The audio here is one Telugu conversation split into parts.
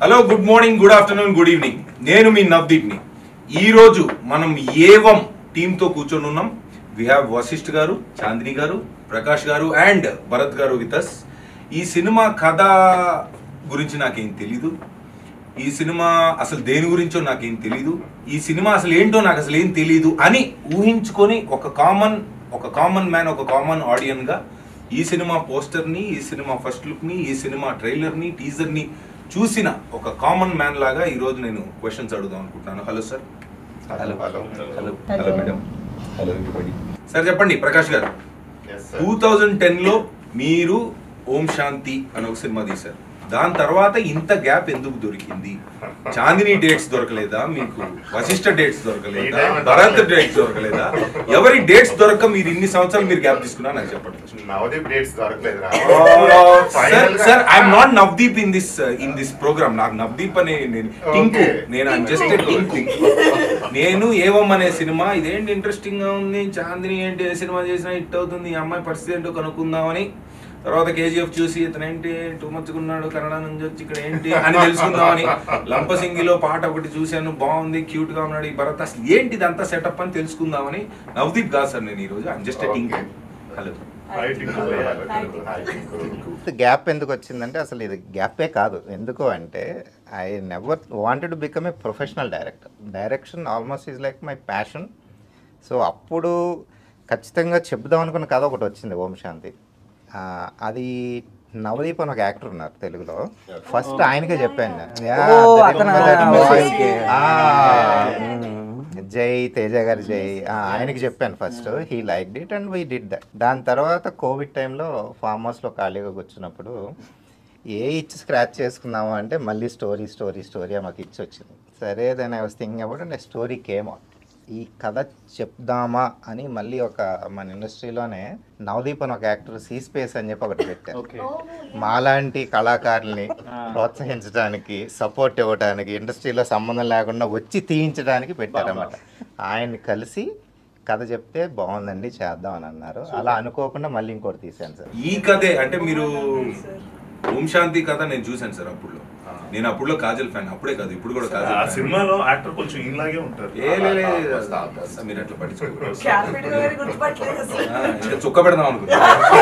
Hello good morning good afternoon good evening నేను మీ నవదీప్ని ఈ రోజు మనం ఏవం టీంతో కూర్చొని ఉన్నాం వి హ్యావ్ వశిష్ఠ్ గారు చాందిని గారు ప్రకాష్ గారు అండ్ భరత్ గారు విత్ అస్ ఈ సినిమా కథ గురించి నాకేం తెలీదు ఈ సినిమా అసలు దేని గురించో నాకేం తెలీదు ఈ సినిమా అసలు ఏంటో నాకు అసలు ఏం తెలీదు అని ఊహించుకొని ఒక కామన్ ఒక కామన్ మ్యాన్ ఒక కామన్ ఆడియన్ గా ఈ సినిమా పోస్టర్ ని ఈ సినిమా ఫస్ట్ లుక్ ని ఈ సినిమా ట్రైలర్ ని టీజర్ ని చూసిన ఒక కామన్ మ్యాన్ లాగా ఈ రోజు నేను క్వశ్చన్స్ అడుగుదాం అనుకుంటున్నాను hello sir hello hello hello hello madam hello everybody sir చెప్పండి ప్రకాష్ గారు ఎస్ టూ థౌజండ్ టెన్ లో మీరు ఓం శాంతి అని ఒక సినిమా తీశారు దాని తర్వాత ఇంత గ్యాప్ ఎందుకు దొరికింది చాందిని డేట్స్ దొరకలేదా మీకు వశిష్ఠ డేట్స్ దొరకలేదా భరత్ డేట్స్ దొరకలేదా ఎవరి డేట్స్ దొరక మీరు ఇన్ని సంవత్సరాలు మీరు గ్యాప్ తీసుకున్నా నాకు చెప్పండి నవదీప్ డేట్స్ దొరకలేదు sir sir I'm not Navdeep in this in this program నాకు నవదీప్ అనే నేను టింకు Okay. నేను జస్ట్ టింకు నేను ఏవం అనే సినిమా ఇదేంటి ఇంట్రెస్టింగ్ గా ఉంది చాందిని ఏంటి ఏ సినిమా చేసినా హిట్ అవుతుంది ఈ అమ్మాయి పరిస్థితి ఏంటో కనుక్కుందామని తర్వాత కేజీఎఫ్ చూసి ఇతను ఏంటి టూ మచ్గా ఉన్నాడు కన్నడ నుంచి వచ్చి ఇక్కడ ఏంటి అని తెలుసుకుందామని లంపసింగిలో పాట ఒకటి చూశాను బాగుంది క్యూట్ గా ఉన్నాడు ఈ భరత్ అసలు ఏంటి ఇదంతా సెటప్ అని తెలుసుకుందామని నవదీప్ కాదు సార్ నేను ఈ రోజు జస్ట్ టింక్ హలో గ్యాప్ ఎందుకు వచ్చిందంటే అసలు ఇది గ్యాపే కాదు ఎందుకు అంటే I never wanted to become a professional director direction almost is like my passion so అప్పుడు ఖచ్చితంగా చెప్దాం అనుకున్న కథ ఒకటి వచ్చింది ఓం శాంతి ఆ, అది నవదీప్ అని ఒక యాక్టర్ ఉన్నారు తెలుగులో ఫస్ట్ ఆయనకే చెప్పాను నేను. యా, ఓ, that అతనా? that okay, voice. ఓకే. ఆ, జై తేజ గారి జై ఆ, ఆయనకి చెప్పాను first he like it and we did that దాని తర్వాత కోవిడ్ టైంలో ఫామ్ హౌస్లో ఖాళీగా కూర్చున్నప్పుడు ఏ ఇచ్చి స్క్రాచ్ చేసుకుందాము అంటే మళ్ళీ స్టోరీ స్టోరీ స్టోరీ మాకు ఇచ్చి వచ్చింది సరే then I was thinking about and story came out ఈ కథ చెప్దామా అని మళ్ళీ ఒక మన ఇండస్ట్రీలోనే నవదీప్ అని ఒక యాక్టర్ సీ స్పేస్ అని చెప్పి ఒకటి పెట్టారు మాలాంటి కళాకారుల్ని ప్రోత్సహించడానికి సపోర్ట్ ఇవ్వడానికి ఇండస్ట్రీలో సంబంధం లేకుండా వచ్చి తీయించడానికి పెట్టారన్నమాట ఆయన్ని కలిసి కథ చెప్తే బాగుందండి చేద్దాం అని అన్నారు అలా అనుకోకుండా మళ్ళీ ఇంకోటి తీశాను సార్ ఈ కథే అంటే మీరు ఓం శాంతి కథ నేను చూశాను సార్ అప్పుడులో నేను అప్పుడులో కాజల్ ఫ్యాన్ అప్పుడే కాదు ఇప్పుడు కూడా కాజల్ ఆ fan. సినిమాలో యాక్టర్ కొంచెం ఈలాగే ఉంటారు ఏ లే, లే, వస్తా, వస్తా. మీరు అట్లా పట్టించుకోకూడదు క్యాప్టెన్ గారు గుర్తుపట్టలేదు అసలు ఆ, ఇంకా చుక్క పెడదాం అనుకున్నా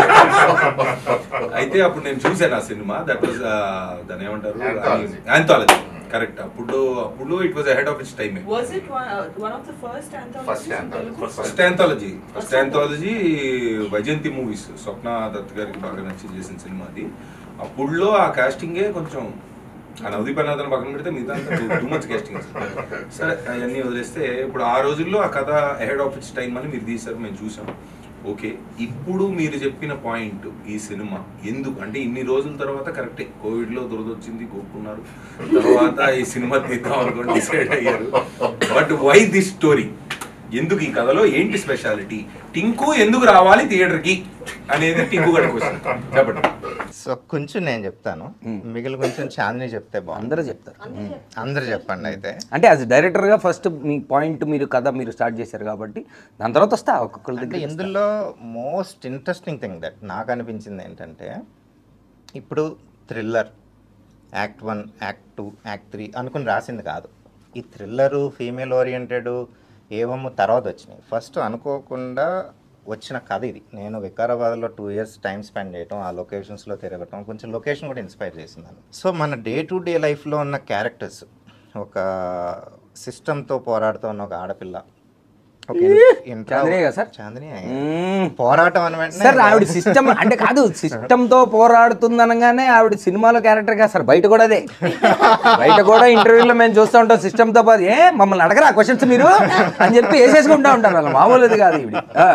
అయితే అప్పుడు నేను చూశాను ఆ సినిమా దట్ వాజ్ దాని ఏమంటారు Anthology. ఆంథాలజీ కరెక్ట్ అప్పుడు అప్పుడు it was head of its time Was it one, uh, one of the first anthologies First in anthology. Telugu? First anthology first anthology Vyjayanthi Movies Swapna Dutt గారికి బాగా నచ్చి చేసిన సినిమా అది అప్పుడులో ఆ కాస్టింగే కొంచెం ఆ నవదీప్ అన్నదాన్ని పక్కన పెడితే మిగతా టూ మచ్ కాస్టింగ్ సరే అవన్నీ వదిలేస్తే ఇప్పుడు ఆ రోజుల్లో ఆ కథ హెడ్ ఆఫ్ ఇట్స్ టైం అని మీరు తీశారు మేము చూసాం ఓకే ఇప్పుడు మీరు చెప్పిన పాయింట్ ఈ సినిమా ఎందుకు అంటే ఇన్ని రోజుల తర్వాత కరెక్టే కోవిడ్ లో దురదొచ్చింది కోరుకున్నారు తర్వాత ఈ సినిమా తీద్దాం అనుకోండి డిసైడ్ అయ్యారు బట్ వై దిస్ స్టోరీ ఎందుకు ఈ కథలో ఏంటి స్పెషాలిటీ టింకు ఎందుకు రావాలి థియేటర్ కి అనేది టింకు గడి క్వశ్చన్ చెప్పండి సో కొంచెం నేను చెప్తాను మిగిలిన కొంచెం చాందిని చెప్తే బాగుంది అందరూ చెప్తారు అందరు చెప్పండి అయితే అంటే యాజ్ డైరెక్టర్గా ఫస్ట్ మీ పాయింట్ మీరు కథ మీరు స్టార్ట్ చేశారు కాబట్టి దాని తర్వాత వస్తా ఒక్కొక్కరి అంటే దగ్గర ఇందులో మోస్ట్ ఇంట్రెస్టింగ్ థింగ్ దట్ నాకు అనిపించింది ఏంటంటే ఇప్పుడు thriller act one act two act three అనుకుని రాసింది కాదు ఈ థ్రిల్లరు ఫీమేల్ ఓరియంటెడ్ ఏమో తర్వాత వచ్చినాయి ఫస్ట్ అనుకోకుండా వచ్చిన కథ ఇది నేను వికారాబాద్లో టూ ఇయర్స్ టైం స్పెండ్ చేయటం ఆ లొకేషన్స్లో తిరగటం కొంచెం లొకేషన్ కూడా ఇన్స్పైర్ చేసింది నన్ను సో మన డే టు డే లైఫ్లో ఉన్న క్యారెక్టర్స్ ఒక సిస్టంతో పోరాడుతూ ఉన్న ఒక ఆడపిల్ల ఒక ఇంట్రా- చాందినే కదా సార్? చాందిని మ్మ్. పోరాటం అని వెంటనే సార్ ఆవిడ సిస్టమ్ అంటే కాదు సిస్టమ్ తో పోరాడుతుంది అనగానే ఆవిడ సినిమాలో క్యారెక్టర్ కాదు సార్ బయట కూడా అదే బయట కూడా ఇంటర్వ్యూలో మేము చూస్తూ ఉంటాం సిస్టమ్ తో పాటు ఏ మమ్మల్ని అడగరా క్వశ్చన్స్ మీరు అని చెప్పి వేసేసుకుంటా ఉంటారు వాళ్ళు మామూలుది కాదు ఇవిడి ఆ.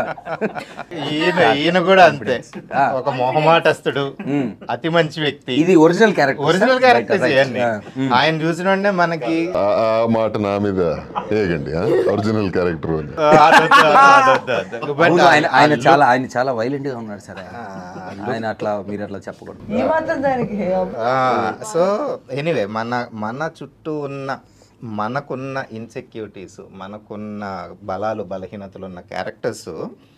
ఈయన ఈయన కూడా అంతే ఆ. ఒక మొహమాటస్తుడు మ్మ్. అతి మంచి వ్యక్తి ఇది ఒరిజినల్ క్యారెక్టర్ ఒరిజినల్ క్యారెక్టర్స్ ఇవన్నీ ఆయన చూసిన వెంటనే మనకి ఆ ఆ మాట నా మీద ఏగండి ఒరిజినల్ క్యారెక్టర్ అని ఆ, అదొద్దు, అదొద్దు, అదొద్దు. But అవును, ఆయన ఆయన ఆ చాలా ఆయన చాలా వైలెంట్ గా ఉన్నాడు సార్ ఆయన. ఆయన అట్లా మీరు అట్లా చెప్పకూడదు ఈ మాత్రం దానికి సో ఎనీవే మన మన చుట్టూ ఉన్న మనకున్న ఇన్సెక్యూరిటీస్ మనకున్న బలాలు బలహీనతలు ఉన్న క్యారెక్టర్స్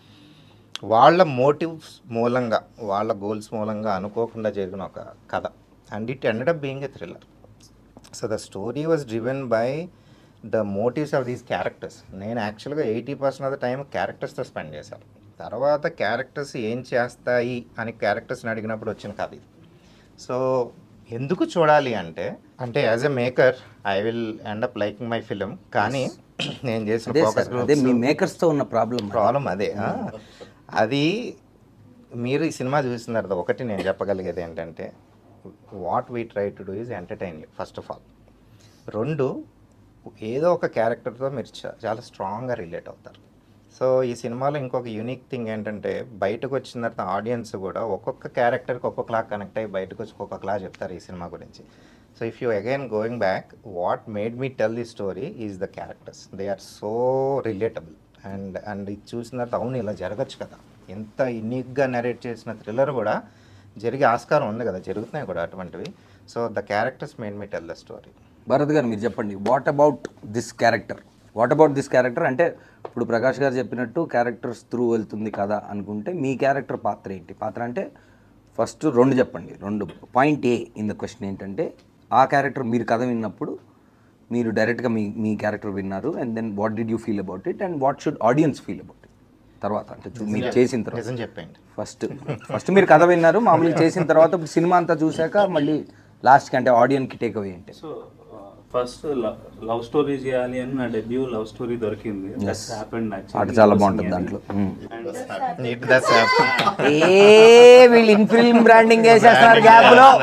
వాళ్ళ మోటివ్స్ మూలంగా వాళ్ళ గోల్స్ మూలంగా అనుకోకుండా జరిగిన ఒక కథ and it ended up being a thriller so the story was driven by the motives of these characters నేను యాక్చువల్గా eighty percent of the time క్యారెక్టర్స్తో స్పెండ్ చేశాను తర్వాత క్యారెక్టర్స్ ఏం చేస్తాయి అని క్యారెక్టర్స్ని అడిగినప్పుడు వచ్చిన కథ ఇది సో ఎందుకు చూడాలి అంటే అంటే as a maker I will end up liking my film కానీ నేను చేసిన అదే ఫోకస్ సార్ అదే మీ మేకర్స్తో ఉన్న ప్రాబ్లం ప్రాబ్లం అదే ఆ. అది మీరు ఈ సినిమా చూసిన తర్వాత ఒకటి నేను చెప్పగలిగేది ఏంటంటే what we try to do is entertain first of all రెండు ఏదో ఒక క్యారెక్టర్తో మీరు చా- చాలా స్ట్రాంగ్గా రిలేట్ అవుతారు సో ఈ సినిమాలో ఇంకొక యూనిక్ థింగ్ ఏంటంటే బయటకు వచ్చిన తర్వాత ఆడియన్స్ కూడా ఒక్కొక్క క్యారెక్టర్కి ఒక్కొక్కలా కనెక్ట్ అయ్యి బయటకు వచ్చి ఒక్కొక్కలా చెప్తారు ఈ సినిమా గురించి so if you again going back what made me tell the story is the characters they are so relatable and and ఇది చూసిన తర్వాత అవును ఇలా జరగచ్చు కదా ఎంత యూనిక్గా నరేట్ చేసిన థ్రిల్లర్ కూడా జరిగే ఆస్కారం ఉంది కదా జరుగుతున్నాయి కూడా అటువంటివి so the characters made me tell the story Bharat గారు మీరు చెప్పండి what about this character what about this character అంటే ఇప్పుడు ప్రకాష్ గారు చెప్పినట్టు క్యారెక్టర్స్ త్రూ వెళ్తుంది కదా అనుకుంటే మీ క్యారెక్టర్ పాత్ర ఏంటి పాత్ర అంటే ఫస్ట్ రెండు చెప్పండి రెండు point a in the question ఏంటంటే ఆ క్యారెక్టర్ మీరు కథ విన్నప్పుడు మీరు డైరెక్ట్గా మీ మీ క్యారెక్టర్ విన్నారు and then what did you feel about it and what should audience feel about it తర్వాత అంటే చూ- మీరు చేసిన తర్వాత నిజం చెప్పండి ఫస్ట్ ఫస్ట్ మీరు కథ విన్నారు మామూలుగా చేసిన తర్వాత ఇప్పుడు సినిమా అంతా చూశాక మళ్ళీ లాస్ట్కి అంటే ఆడియన్కి టేక్ అవే ఏంటి సో ఫస్ట్ లవ్ స్టోరీ చేయాలి అని నా డెబ్యూ లవ్ స్టోరీ దొరికింది Yes. పాట చాలా బాగుంటుంది దాంట్లో మ్మ్. It does happen. ఏ వీళ్ళు ఇన్ ఫిల్మ్ బ్రాండింగ్ వేసేస్తున్నారు గ్యాప్ లో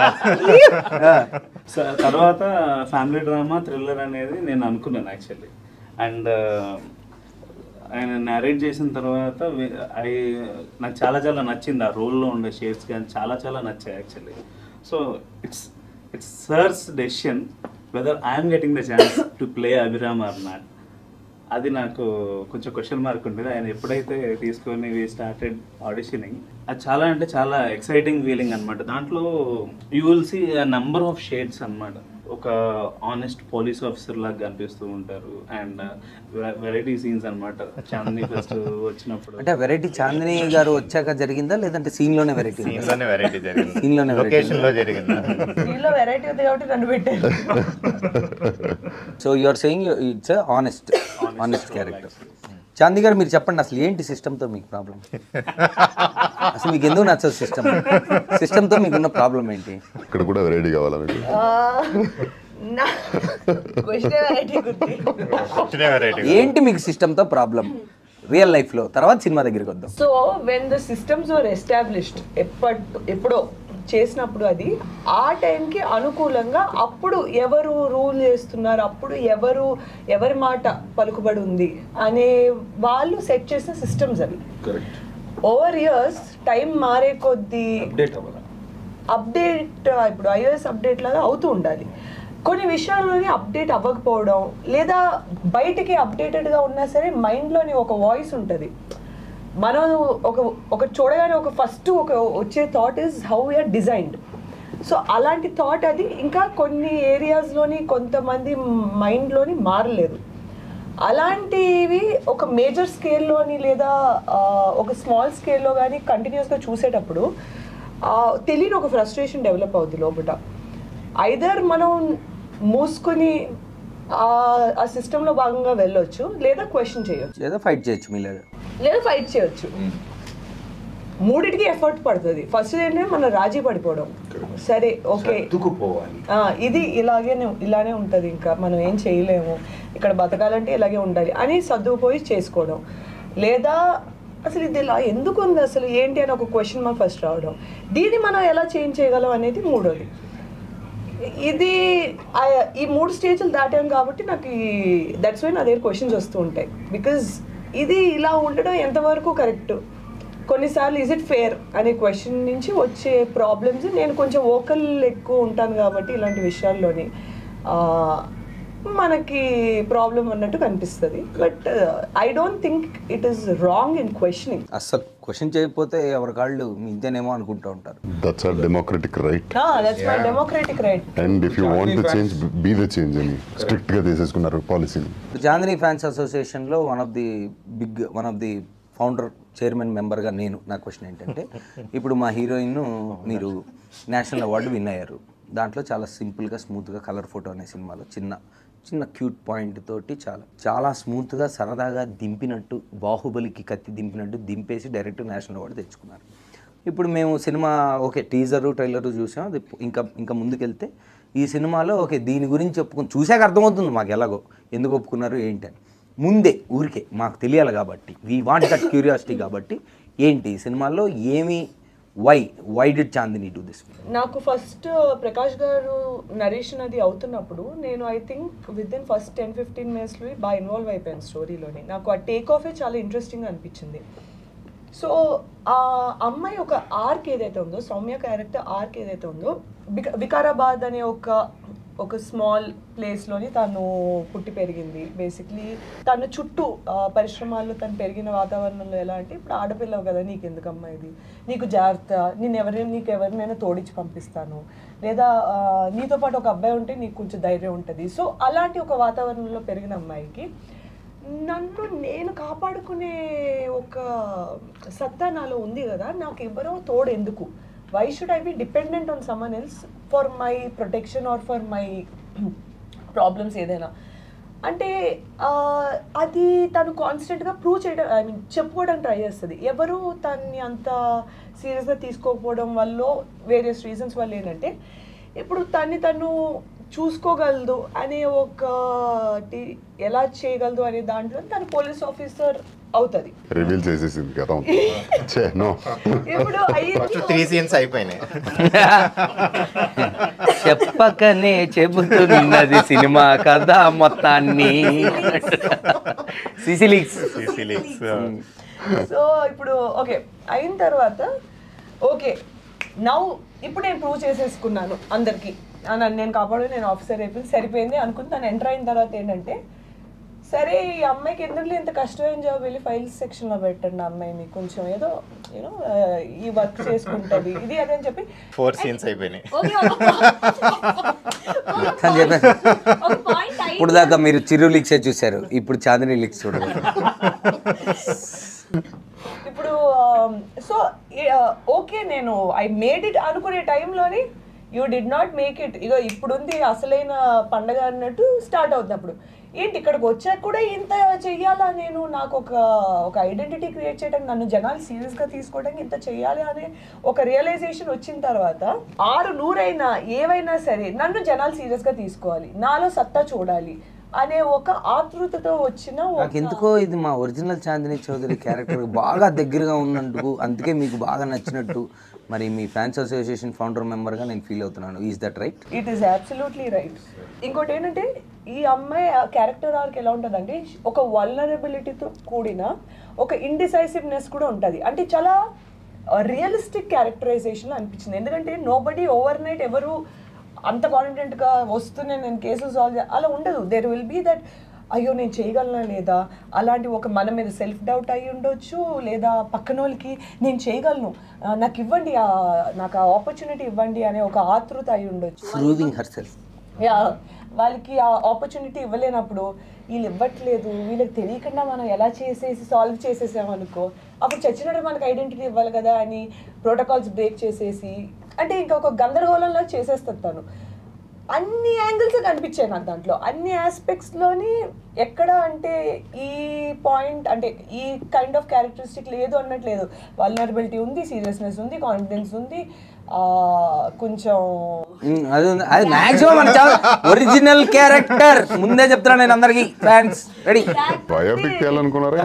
తర్వాత ఫ్యామిలీ డ్రామా థ్రిల్లర్ అనేది నేను అనుకున్నాను యాక్చువల్లీ అండ్ ఆయన నేరేట్ చేసిన తర్వాత ఐ నాకు చాలా చాలా నచ్చింది ఆ రోల్లో ఉండే షేడ్స్ కానీ చాలా చాలా నచ్చాయి actually so it's it's sir's decision whether I'm getting the chance to play Abhiram or not అది నాకు కొంచెం క్వశ్చన్ మార్క్ ఉండేది ఆయన ఎప్పుడైతే తీసుకొని స్టార్టెడ్ ఆడిషనింగ్ అది చాలా అంటే చాలా ఎక్సైటింగ్ ఫీలింగ్ అనమాట దాంట్లో you will see number of shades అన్నమాట ఒక ఆనెస్ట్ పోలీస్ ఆఫీసర్ లాగా కనిపిస్తూ ఉంటారు అండ్ వెరైటీ సీన్స్ అన్నమాట చాందనీ ఫస్ట్ వచ్చినప్పుడు అంటే వెరైటీ చాందిని గారు వచ్చాక జరిగిందా లేదంటే సీన్ లోనే వెరైటీ Scene లోనే వెరైటీ జరిగింది Scene లోనే variety. లొకేషన్ లో జరిగింది దీనిలో వెరైటీ ఉంది కాబట్టి నన్ను పెట్టారు so you are saying it's honest honest character Chandi గారు మీరు చెప్పండి అసలు ఏంటి సిస్టమ్తో మీకు ప్రాబ్లం అసలు మీకు ఎందుకు నచ్చదు సిస్టమ్ సిస్టమ్తో మీకున్న ప్రాబ్లం ఏంటి ఇక్కడ కూడా వెరైటీ కావాలా మీకు నా క్వశ్చన్ వెరైటీ గుర్తి వెరైటీ ఏంటి మీకు సిస్టమ్తో ప్రాబ్లం రియల్ లైఫ్లో తర్వాత సినిమా దగ్గరికి వద్దాం so when the systems are established ఎప్పటి ఎప్పుడో చేసినప్పుడు అది ఆ టైంకి అనుకూలంగా అప్పుడు ఎవరు రూల్ చేస్తున్నారు అప్పుడు ఎవరు ఎవరి మాట పలుకుబడి ఉంది అనే వాళ్ళు సెట్ చేసిన సిస్టమ్స్ అవి కరెక్ట్ ఓవర్ ఇయర్స్ టైం మారే కొద్దీ అప్డేట్ అవ్వాలి అప్డేట్ ఇప్పుడు ఐఓఎస్ అప్డేట్ లాగా అవుతూ ఉండాలి కొన్ని విషయాల్లోని అప్డేట్ అవ్వకపోవడం లేదా బయటికి అప్డేటెడ్గా ఉన్నా సరే మైండ్లోని ఒక వాయిస్ ఉంటుంది మనం ఒక ఒక చూడగానే ఒక ఫస్ట్ ఒక వచ్చే thought is how we're designed so అలాంటి థాట్ అది ఇంకా కొన్ని ఏరియాస్లోని కొంతమంది మైండ్లోని మారలేదు అలాంటివి ఒక మేజర్ స్కేల్లోని లేదా ఆ, ఒక స్మాల్ స్కేల్లో కానీ కంటిన్యూస్గా చూసేటప్పుడు ఆ, తెలియని ఒక ఫ్రస్ట్రేషన్ డెవలప్ అవుద్ది లోపల ఐదర్ మనం మూసుకొని ఆ- ఆ సిస్టంలో భాగంగా వెళ్ళొచ్చు లేదా క్వశ్చన్ చేయొచ్చు లేదా ఫైట్ చేయొచ్చు మీ లేదా లేదా ఫైట్ చేయొచ్చు మూడిటికి ఎఫర్ట్ పడుతుంది ఫస్ట్ ఏంటంటే మన రాజీ పడిపోవడం సరే ఓకే సర్దుకుపోవాలి ఆ, ఇది ఇలాగే ఇలానే ఉంటుంది ఇంకా మనం ఏం చేయలేము ఇక్కడ బతకాలంటే ఇలాగే ఉండాలి అని సర్దుకుపోయి చేసుకోవడం లేదా అసలు ఇది ఇలా ఎందుకు ఉంది అసలు ఏంటి అని ఒక క్వశ్చన్ మార్క్ ఫస్ట్ రావడం దీన్ని మనం ఎలా చేంజ్ చేయగలం అనేది మూడోది ఇది ఆ- ఈ మూడు స్టేజ్లు దాటాం కాబట్టి నాకు ఈ దట్స్ వై నా దగ్గర క్వశ్చన్స్ వస్తూ ఉంటాయి బికాజ్ ఇది ఇలా ఉండడం ఎంతవరకు కరెక్ట్ కొన్నిసార్లు ఇజ్ ఇట్ ఫేర్ అనే క్వశ్చన్ నుంచి వచ్చే ప్రాబ్లమ్స్ నేను కొంచెం ఓకల్ ఎక్కువ ఉంటాను కాబట్టి ఇలాంటి విషయాల్లోని ఆ, మనకి ప్రాబ్లం అన్నట్టు కనిపిస్తుంది but I don't think it is wrong in questioning అస్సలు క్వశ్చన్ చేయకపోతే ఎవరి కాళ్ళు ఇంతేనేమో అనుకుంటూ ఉంటారు that's our democratic right that's my democratic right and if you want to change be the change అని స్ట్రిక్ట్ గా తీసేసుకున్నారు పాలసీని చాందిని ఫ్యాన్స్ అసోసియేషన్లో one of the big one of the founder chairman మెంబర్గా నేను నా క్వశ్చన్ ఏంటంటే ఇప్పుడు మా హీరోయిన్ మీరు నేషనల్ అవార్డు విన్ అయ్యారు దాంట్లో చాలా సింపుల్గా స్మూత్గా కలర్ ఫోటో అనే సినిమాలో చిన్న చిన్న క్యూట్ పాయింట్ తోటి చాలా చాలా స్మూత్గా సరదాగా దింపినట్టు బాహుబలికి కత్తి దింపినట్టు దింపేసి డైరెక్ట్ నేషనల్ అవార్డు తెచ్చుకున్నారు ఇప్పుడు మేము సినిమా ఓకే టీజరు ట్రైలరు చూసాం అది ఇంకా ఇంకా ముందుకెళ్తే ఈ సినిమాలో ఓకే దీని గురించి చెప్పుకుని చూశాక అర్థమవుతుంది మాకు ఎలాగో ఎందుకు ఒప్పుకున్నారు ఏంటి అని ముందే ఊరికే మాకు తెలియాలి కాబట్టి వీ వాంట్ దట్ క్యూరియాసిటీ కాబట్టి ఏంటి ఈ సినిమాలో ఏమి why why did Chandini do this నాకు ఫస్ట్ ప్రకాష్ గారు నరేషన్ అది అవుతున్నప్పుడు నేను I think with in first ten fifteen మినిట్స్లో బాగా ఇన్వాల్వ్ అయిపోయాను స్టోరీలోని నాకు ఆ టేక్ ఆఫే చాలా ఇంట్రెస్టింగ్ అనిపించింది సో ఆ అమ్మాయి ఒక ఆర్క్ ఏదైతే ఉందో సౌమ్య క్యారెక్టర్ ఆర్క్ ఏదైతే ఉందో విక వికారాబాద్ అనే ఒక ఒక స్మాల్ ప్లేస్లోని తను పుట్టి పెరిగింది బేసిక్లీ తన చుట్టూ ఆ, పరిశ్రమాల్లో తను పెరిగిన వాతావరణంలో ఎలా అంటే ఇప్పుడు ఆడపిల్లవు కదా నీకు ఎందుకు అమ్మాయిది నీకు జాగ్రత్త నేను ఎవరైనా నీకు ఎవరినైనా తోడించి పంపిస్తాను లేదా ఆ, నీతో పాటు ఒక అబ్బాయి ఉంటే నీకు కొంచెం ధైర్యం ఉంటుంది సో అలాంటి ఒక వాతావరణంలో పెరిగిన అమ్మాయికి నన్ను నేను కాపాడుకునే ఒక సత్తా నాలో ఉంది కదా నాకు ఎవరో తోడు ఎందుకు why should I be dependent on someone else for my protection or for my problems ఏదైనా అంటే ఆ, అది తను కాన్స్టెంట్గా ప్రూవ్ చేయడం ఐ మీన్ చెప్పుకోవడానికి ట్రై చేస్తుంది ఎవరు తన్ని అంత సీరియస్గా తీసుకోకపోవడం వల్ల వేరియస్ రీజన్స్ వల్ల ఏంటంటే ఇప్పుడు తన్ని తను చూసుకోగలదు అనే ఒకటి ఎలా చేయగలదు అనే దాంట్లో తను పోలీస్ ఆఫీసర్ అవుతుంది రివీల్ చేసేసింది కదా చే నో ఇప్పుడు అయ్యింది త్రీ సీన్స్ అయిపోయినాయి చెప్పకనే చెబుతున్నది సినిమా కథ మొత్తాన్ని సిసిలిక్స్ సో ఇప్పుడు ఓకే అయిన తర్వాత ఓకే నౌ ఇప్పుడు నేను ప్రూవ్ చేసేసుకున్నాను అందరికి నన్ను నేను కాపాడు నేను ఆఫీసర్ అయిపోయింది సరిపోయింది అనుకుని తను ఎంటర్ అయిన తర్వాత ఏంటంటే సరే ఈ అమ్మాయికి ఎందుకు ఇంత కష్టమైన జాబ్ వెళ్ళి ఫైల్స్ సెక్షన్లో పెట్టండి ఆ అమ్మాయిని కొంచెం ఏదో యూనో ఈ వర్క్ చేసుకుంటుంది ఇది అదే అని చెప్పి ఫోర్ సీన్స్ అయిపోయినాయి ఓకే అని చెప్పాను ఒక పాయింట్ ఇప్పుడు దాకా మీరు చిరు లిక్సే చూశారు ఇప్పుడు చాందిని లిక్స్ చూడండి ఇప్పుడు సో ఓకే నేను ఐ మేడ్ ఇట్ అనుకునే టైంలోని you did not make it ఇగో ఇప్పుడుంది అసలైన పండగ అన్నట్టు స్టార్ట్ అవుతుంది అప్పుడు ఏంటి ఇక్కడికి వచ్చాక కూడా ఇంత చెయ్యాలా నేను నాకు ఒక ఒక ఐడెంటిటీ క్రియేట్ చేయడానికి నన్ను జనాలు సీరియస్గా తీసుకోవడానికి ఇంత చెయ్యాలి అనే ఒక రియలైజేషన్ వచ్చిన తర్వాత ఆరు నూరైనా ఏవైనా సరే నన్ను జనాలు సీరియస్గా తీసుకోవాలి నాలో సత్తా చూడాలి అనే ఒక ఆతృతతో వచ్చిన నాకు ఒక ఎందుకో ఇది మా ఒరిజినల్ చాందిని చౌదరి క్యారెక్టర్ బాగా దగ్గరగా ఉన్నందుకు అందుకే మీకు బాగా నచ్చినట్టు మరి మీ ఫ్యాన్స్ అసోసియేషన్ ఫౌండర్ మెంబర్గా నేను ఫీల్ అవుతున్నాను is that right it is absolutely right ఇంకోటి ఏంటంటే ఈ అమ్మాయి క్యారెక్టర్ ఆర్క్ ఎలా ఉంటుందంటే ఒక వల్నరబిలిటీతో కూడిన ఒక ఇండిసైసివ్నెస్ కూడా ఉంటుంది అంటే చాలా రియలిస్టిక్ క్యారెక్టరైజేషన్ అనిపించింది ఎందుకంటే నో బడీ ఓవర్ నైట్ ఎవరు అంత కాన్ఫిడెంట్గా వస్తూనే నేను కేసులు సాల్వ్ చే అలా ఉండదు దేర్ విల్ బీ దట్ అయ్యో నేను చేయగలనా లేదా అలాంటి ఒక మన మీద సెల్ఫ్ డౌట్ అయి ఉండొచ్చు లేదా పక్కన వాళ్ళకి నేను చేయగలను ఆ, నాకు ఇవ్వండి ఆ- నాకు ఆ ఆపర్చునిటీ ఇవ్వండి అనే ఒక ఆతృత అయి ఉండొచ్చు ప్రూవింగ్ హర్ సెల్ఫ్ యా వాళ్ళకి ఆ ఆపర్చునిటీ ఇవ్వలేనప్పుడు వీళ్ళు ఇవ్వట్లేదు వీళ్ళకి తెలియకుండా మనం ఎలా చేసేసి సాల్వ్ చేసేసామనుకో అప్పుడు చచ్చినట్టు మనకి ఐడెంటిటీ ఇవ్వాలి కదా అని ప్రోటోకాల్స్ బ్రేక్ చేసేసి అంటే ఇంకా ఒక గందరగోళంలో చేసేస్తుంది తను అన్ని యాంగిల్స్ కనిపించాయి నాకు దాంట్లో అన్ని ఆస్పెక్ట్స్లోని ఎక్కడ అంటే ఈ పాయింట్ అంటే ఈ కైండ్ ఆఫ్ క్యారెక్టరిస్టిక్ లేదు అన్నట్లేదు వల్నరబిలిటీ ఉంది సీరియస్నెస్ ఉంది కాన్ఫిడెన్స్ ఉంది ఆ, కొంచెం అది ఉంది. అది మాక్సిమం మన ఒరిజినల్ క్యారెక్టర్ ముందే చెప్తున్నాను నేను అందరికి ఫ్యాన్స్ రెడీ బయోపిక్ చేయాలనుకున్నారా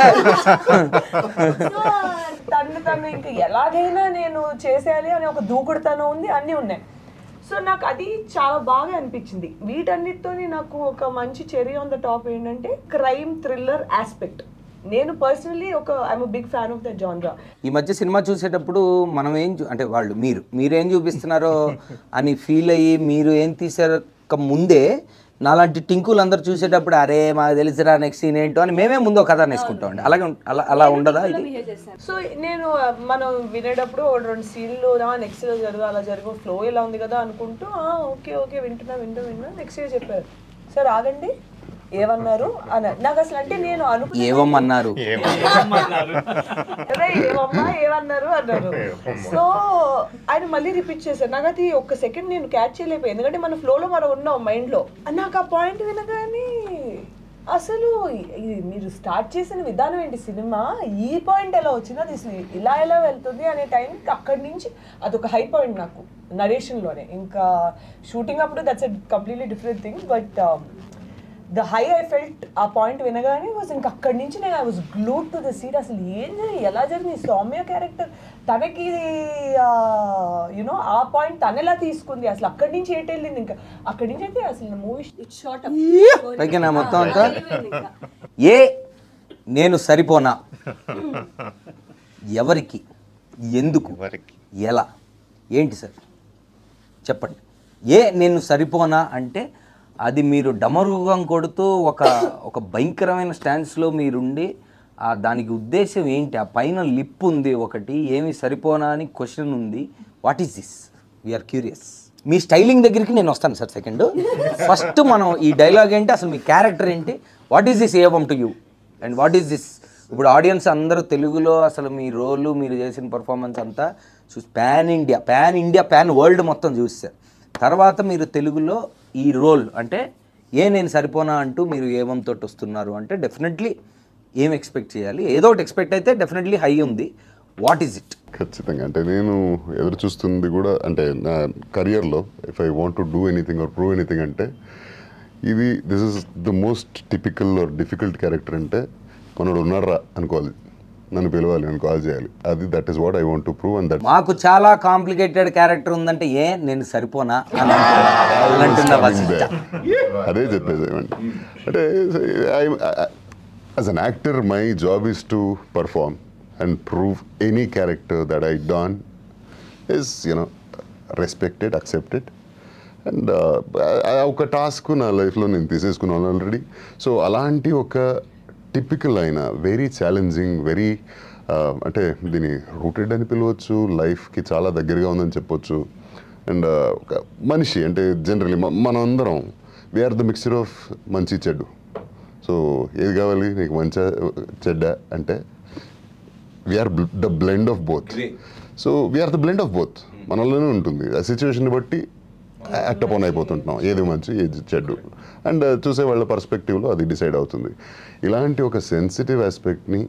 తను తను ఇంకా ఎలాగైనా నేను చేసేయాలి అనే ఒక దూకుడుతనం ఉంది అన్నీ ఉన్నాయి సో నాకు అది చాలా బాగా అనిపించింది వీటన్నిటితోని నాకు ఒక మంచి చెరీ ఆన్ ద టాప్ ఏంటంటే క్రైమ్ థ్రిల్లర్ ఆస్పెక్ట్ నేను పర్సనలీ ఒక I'm big fan of the genre ఈ మధ్య సినిమా చూసేటప్పుడు మనం ఏం చూ- అంటే వాళ్ళు మీరు మీరేం చూపిస్తున్నారో అని ఫీల్ అయ్యి మీరు ఏం తీసాక ముందే నాలాంటి టింకులు అందరు చూసేటప్పుడు అరే మాకు తెలుసురా నెక్స్ట్ సీన్ ఏంటో అని మేమే ముందు ఒక కథ నేసుకుంటామండి అలాగే ఉం- అలా అలా ఉండదా ఇది సో నేను ఆ, మనం వినేటప్పుడు ఓ రెండు సీన్లు నెక్స్ట్ లో జరుగు అలా జరుగు ఫ్లో ఇలా ఉంది కదా అనుకుంటూ "ఆ, ఓకే ఓకే వింటున్నా వింటూ వింటున్నా నెక్స్ట్ ఇయర్ చెప్పారు సార్ ఆగండి ఏమన్నారు అన్నారు నాకు అసలు అంటే నేను అనుకున్నా ఏవమ్మన్నారు అరే ఏమమ్మా ఏమన్నారు అన్నారు సో ఆయన మళ్ళీ రిపీట్ చేశారు నాకు అది ఒక్క సెకండ్ నేను క్యాచ్ చేయలేకపోయాను ఎందుకంటే మన ఫ్లోలో మనం ఉన్నాం మైండ్ లో నాకు ఆ పాయింట్ వినగానే అసలు ఇది మీరు స్టార్ట్ చేసిన విధానం ఏంటి సినిమా ఈ పాయింట్ ఎలా వచ్చింది అది అసలు ఇలా ఎలా వెళ్తుంది అనే టైంకి అక్కడి నుంచి అదొక హై పాయింట్ నాకు నరేషన్లోనే ఇంకా షూటింగ్ అప్పుడు that's a completely different thing but the high I felt ఆ పాయింట్ వినగానే వాజ్ ఇంక అక్కడి నుంచి నేను I was glued to the seat అసలు ఏం జరిగింది ఎలా జరిగింది ఈ సౌమ్య క్యారెక్టర్ తనకి యునో ఆ పాయింట్ తను ఎలా తీసుకుంది అసలు అక్కడి నుంచి ఏంటి వెళ్ళింది ఇంకా అక్కడి నుంచి అయితే అసలు మూవీ షార్ట్ పైకి నా మొత్తం అంతా ఏ నేను సరిపోనా ఎవరికి ఎందుకు ఎవరికి ఎలా ఏంటి సార్ చెప్పండి ఏ నేను సరిపోనా అంటే అది మీరు డమరుగం కొడుతూ ఒక ఒక భయంకరమైన స్టాన్స్లో మీరుండి ఆ దానికి ఉద్దేశం ఏంటి ఆ పైన లిప్ ఉంది ఒకటి ఏమి సరిపోనా అని క్వశ్చన్ ఉంది what is this we're curious మీ స్టైలింగ్ దగ్గరికి నేను వస్తాను సార్ సెకండ్ ఫస్ట్ మనం ఈ డైలాగ్ ఏంటి అసలు మీ క్యారెక్టర్ ఏంటి what is this Evam to you and what is this ఇప్పుడు ఆడియన్స్ అందరూ తెలుగులో అసలు మీ రోలు మీరు చేసిన పర్ఫార్మెన్స్ అంతా చూసి pan India pan India pan world మొత్తం చూస్తారు తర్వాత మీరు తెలుగులో ఈ రోల్ అంటే ఏ నేను సరిపోనా అంటూ మీరు ఏమంతో వస్తున్నారు అంటే డెఫినెట్లీ ఏం ఎక్స్పెక్ట్ చేయాలి ఏదో ఒకటి ఎక్స్పెక్ట్ అయితే డెఫినెట్లీ హై ఉంది వాట్ ఈజ్ ఇట్ ఖచ్చితంగా అంటే నేను ఎదురు చూస్తుంది కూడా అంటే నా కెరియర్లో if I want to do anything or prove anything అంటే ఇది this is the most typical or difficult character అంటే మనోడు ఉన్నారా అనుకోవాలి నన్ను పిలవాలి నన్ను కాల్ చేయాలి అది that is what I want to prove and that మాకు చాలా కాంప్లికేటెడ్ క్యారెక్టర్ ఉందంటే ఏ నేను సరిపోనా అని అంటున్నా. అంటున్నా వసిష్ఠ. అదే చెప్పేసేమండి అంటే as an actor my job is to perform and prove any character that I done is you know respected accepted and ఒక టాస్క్ నా లైఫ్లో నేను తీసేసుకున్నాను ఆల్రెడీ సో అలాంటి ఒక టిపికల్ అయిన వెరీ ఛాలెంజింగ్ వెరీ అంటే దీని రూటెడ్ అని పిలవచ్చు లైఫ్కి చాలా దగ్గరగా ఉందని చెప్పొచ్చు అండ్ ఒక మనిషి అంటే జనరలీ మనందరం వీఆర్ ద మిక్చర్ ఆఫ్ మంచి చెడ్డు సో ఏది కావాలి నీకు మంచి చెడ్డ అంటే we're the blend of both Grey. So we're the blend of both మనలోనే ఉంటుంది ఆ సిచ్యువేషన్ బట్టి యాక్ట్ అపాన్ అయిపోతుంటున్నాం ఏది మంచి ఏది చెడ్డు అండ్ చూసే వాళ్ళ పర్స్పెక్టివ్లో అది డిసైడ్ అవుతుంది ఇలాంటి ఒక సెన్సిటివ్ ఆస్పెక్ట్ని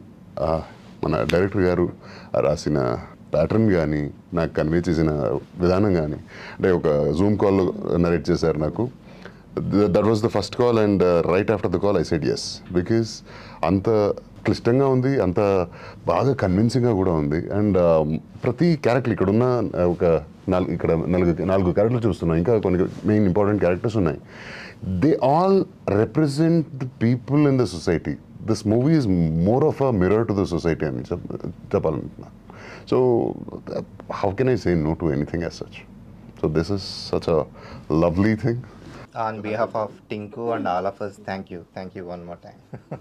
మన డైరెక్టర్ గారు రాసిన ప్యాటర్న్ కానీ నాకు కన్వే చేసిన విధానం కానీ అంటే ఒక జూమ్ కాల్లో నరేట్ చేశారు నాకు that was the first call and right after the call I said yes because అంత క్లిష్టంగా ఉంది అంత బాగా కన్విన్సింగ్గా కూడా ఉంది అండ్ ప్రతి క్యారెక్టర్ ఇక్కడ ఉన్న uh, ఒక నాలుగు ఇక్కడ నాలుగు నాలుగు క్యారెక్టర్లు చూస్తున్నాం ఇంకా కొన్ని మెయిన్ ఇంపార్టెంట్ క్యారెక్టర్స్ ఉన్నాయి they all represent people in the society this movie is more of a mirror to the society అని చెప్ చెప్పాలనుకుంటున్నా so how can I say no to anything as such so this is such a lovely thing on behalf of Tinku and all of us thank you thank you one more time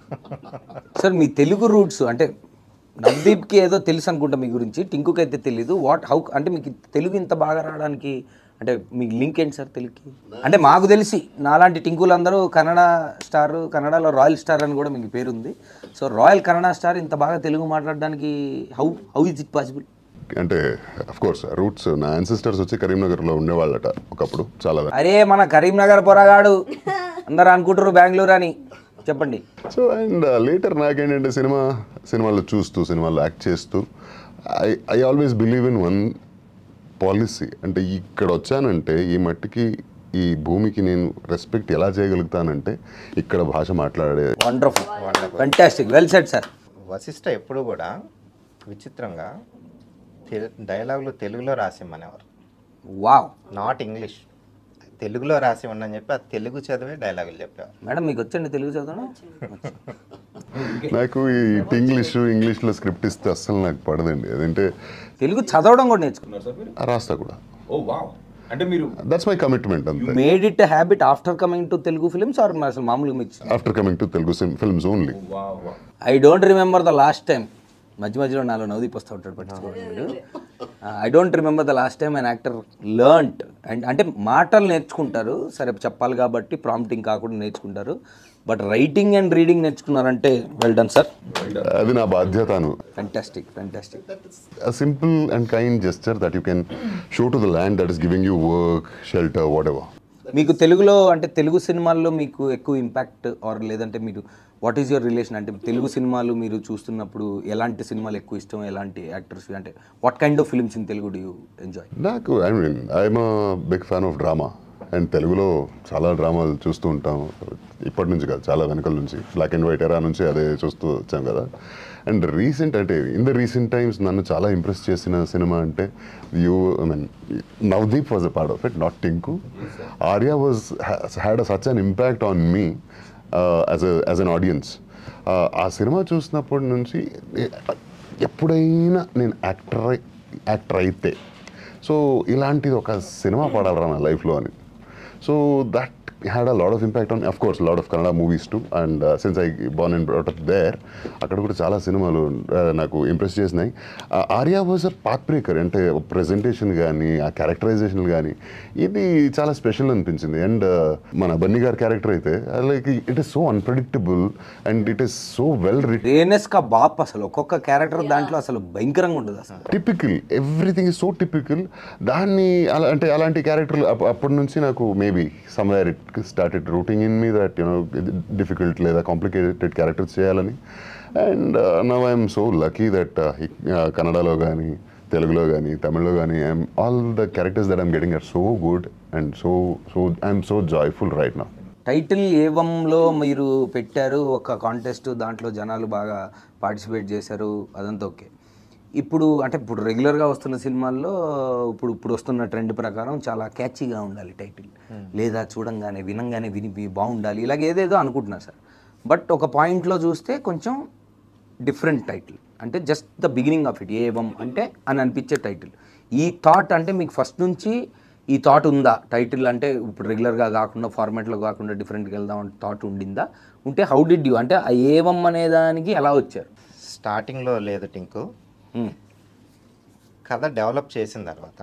sir మీ తెలుగు రూట్స్ అంటే నవదీప్కి ఏదో తెలుసు అనుకుంటా మీ గురించి టింకుకి అయితే తెలీదు వాట్ హౌ అంటే మీకు తెలుగు ఇంత బాగా రావడానికి అంటే మీ లింక్ ఏంటి సార్ తెలుగుకి అంటే మాకు తెలిసి నాలాంటి టింకులు అందరూ కన్నడ స్టార్ కన్నడలో రాయల్ స్టార్ అని కూడా మీకు పేరుంది సో రాయల్ కన్నడ స్టార్ ఇంత బాగా తెలుగు మాట్లాడడానికి how how is it possible అంటే అఫ్ కోర్స్ రూట్స్ నా యాన్సిస్టర్స్ వచ్చి కరీంనగర్లో ఉండేవాళ్ళట ఒకప్పుడు చాలా అరే మన కరీంనగర్ పొరగాడు అందరు అనుకుంటారు బెంగళూరు అని చెప్పండి సో అండ్ లేటర్ నాకేంటంటే సినిమా సినిమాలో చూస్తూ సినిమాలో యాక్ట్ చేస్తూ I I always believe in one policy అంటే ఇక్కడ వచ్చానంటే ఈ మట్టికి ఈ భూమికి నేను రెస్పెక్ట్ ఎలా చేయగలుగుతానంటే ఇక్కడ భాష మాట్లాడే wonderful fantastic well set sir Vasishta ఎప్పుడు కూడా విచిత్రంగా తెలు- డైలాగులు తెలుగులో రాసిమ్మనేవారు వావ్ నాట్ ఇంగ్లీష్ తెలుగులో రాసి ఉండని చెప్పి ఆ తెలుగు చదివే డైలాగులు చెప్పేవారు మేడం మీకు వచ్చండి తెలుగు చదవడం నాకు ఈ ఇంగ్లీష్ ఇంగ్లీష్లో స్క్రిప్ట్ ఇస్తే అస్సలు నాకు పడదండి అదంటే తెలుగు చదవడం కూడా నేర్చుకున్నారు సార్ మీరు ఆ రాస్తా కూడా ఓ వావ్ అంటే మీరు దట్స్ మై కమిట్మెంట్ అంతే made it habit after coming to Telugu films or అసలు మామూలుగా మీకు after coming to Telugu films only wow wow I don't remember the last time మధ్య మధ్యలో నాలో నవ్వుదీప్ వస్తూ ఉంటాడు పట్టించుకోండి మీరు I don't remember the last time an actor learnt and అంటే మాటలు నేర్చుకుంటారు సరే చెప్పాలి కాబట్టి ప్రాంప్టింగ్ కాకుండా నేర్చుకుంటారు బట్ రైటింగ్ అండ్ రీడింగ్ నేర్చుకున్నారంటే వెల్ డన్ సార్ అది నా బాధ్యతను fantastic fantastic a simple and kind gesture that you can show to the land that is giving you work, shelter, whatever. మీకు తెలుగులో అంటే తెలుగు సినిమాల్లో మీకు ఎక్కువ ఇంపాక్ట్ ఆర్ లేదంటే మీరు వాట్ ఈస్ యువర్ రిలేషన్ అంటే తెలుగు సినిమాలు మీరు చూస్తున్నప్పుడు ఎలాంటి సినిమాలు ఎక్కువ ఇష్టం ఎలాంటి యాక్టర్స్ అంటే what kind of films in Telugu do you enjoy నాకు I mean I'm big fan of drama and తెలుగులో చాలా డ్రామాలు చూస్తూ ఉంటాం ఇప్పటి నుంచి కాదు చాలా వెనకల నుంచి బ్లాక్ అండ్ వైట్ ఎరా నుంచి అదే చూస్తూ వచ్చాం కదా అండ్ రీసెంట్ అంటే ఇన్ ద రీసెంట్ టైమ్స్ నన్ను చాలా ఇంప్రెస్ చేసిన సినిమా అంటే you I mean Navdeep was a part of it not Tinku Arya was had such an impact on me as as an audience ఆ సినిమా చూసినప్పటి నుంచి ఎ- ఎప్పుడైనా నేను యాక్టర్ యాక్టర్ అయితే సో ఇలాంటిది ఒక సినిమా పడాలరా నా లైఫ్లో అని so that had a lot of impact on of course lot of Kannada movies too and since I born and brought up there అక్కడ కూడా చాలా సినిమాలు uh, నాకు ఇంప్రెస్ చేసినాయి Arya was a path breaker అంటే ప్రెజెంటేషన్ కానీ ఆ క్యారెక్టరైజేషన్ కానీ ఇది చాలా స్పెషల్ అనిపించింది అండ్ మన బన్నీ గారి క్యారెక్టర్ అయితే like it is so unpredictable and it is so well written రేనెస్ కా బాప్ అసలు ఒక్కొక్క క్యారెక్టర్ దాంట్లో అసలు భయంకరంగా ఉంటుంది అసలు typical everything is so typical దాన్ని అలా అంటే అలాంటి క్యారెక్టర్లు అప్ప- అప్పటి నుంచి నాకు maybe somewhere it started rooting in me that you know difficult లేదా కాంప్లికేటెడ్ క్యారెక్టర్స్ చేయాలని and now I'm so lucky that కన్నడలో కానీ తెలుగులో కానీ తమిళ్లో కానీ I'm all the characters that I'm getting are so good and so so I'm so joyful right నా టైటిల్ ఏవంలో మీరు పెట్టారు ఒక కాంటెస్ట్ దాంట్లో జనాలు బాగా పార్టిసిపేట్ చేశారు అదంతా ఓకే ఇప్పుడు అంటే ఇప్పుడు రెగ్యులర్గా వస్తున్న సినిమాల్లో ఇప్పుడు ఇప్పుడు వస్తున్న ట్రెండ్ ప్రకారం చాలా క్యాచీగా ఉండాలి టైటిల్ లేదా చూడంగానే వినంగానే విని వి- బాగుండాలి ఇలాగ ఏదేదో అనుకుంటున్నారు సార్ బట్ ఒక పాయింట్లో చూస్తే కొంచెం డిఫరెంట్ టైటిల్ అంటే just the beginning of it Evam అంటే అని అనిపించే టైటిల్ ఈ థాట్ అంటే మీకు ఫస్ట్ నుంచి ఈ థాట్ ఉందా టైటిల్ అంటే ఇప్పుడు రెగ్యులర్గా కాకుండా ఫార్మాట్లో కాకుండా డిఫరెంట్గా వెళ్దాం అంటే థాట్ ఉండిందా ఉంటే హౌ డిడ్ యూ అంటే ఆ ఏవం అనే దానికి ఎలా వచ్చారు స్టార్టింగ్లో లేదు టింకు Hmm. కథ డెవలప్ చేసిన తర్వాత